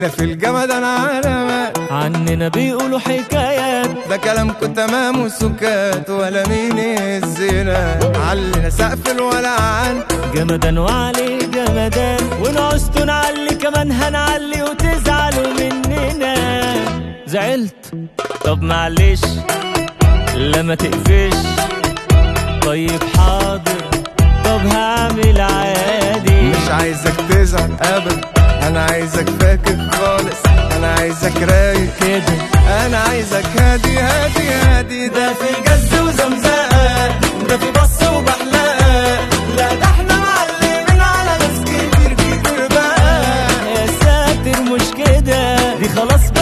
ده في الجمد انا علامات عننا بيقولوا حكايات ده كلامكم تمام وسكات ولا مين الزنا علنا سقف الولعان جمدان وعلي جمدان ونعوزتوا نعلي كمان هنعلي وتزعلوا مننا زعلت طب معلش لا ما تقفش طيب حاضر طب هعمل عادي مش عايزك تزعل ابدا انا عايزك فاكر خالص انا عايزك رايق كده انا عايزك هادي هادي هادي ده في جز وزمزقه ده في بص وبحلقه لا ده احنا معلمين على ناس كتير كتير بقى يا ساتر مش كده دي خلاص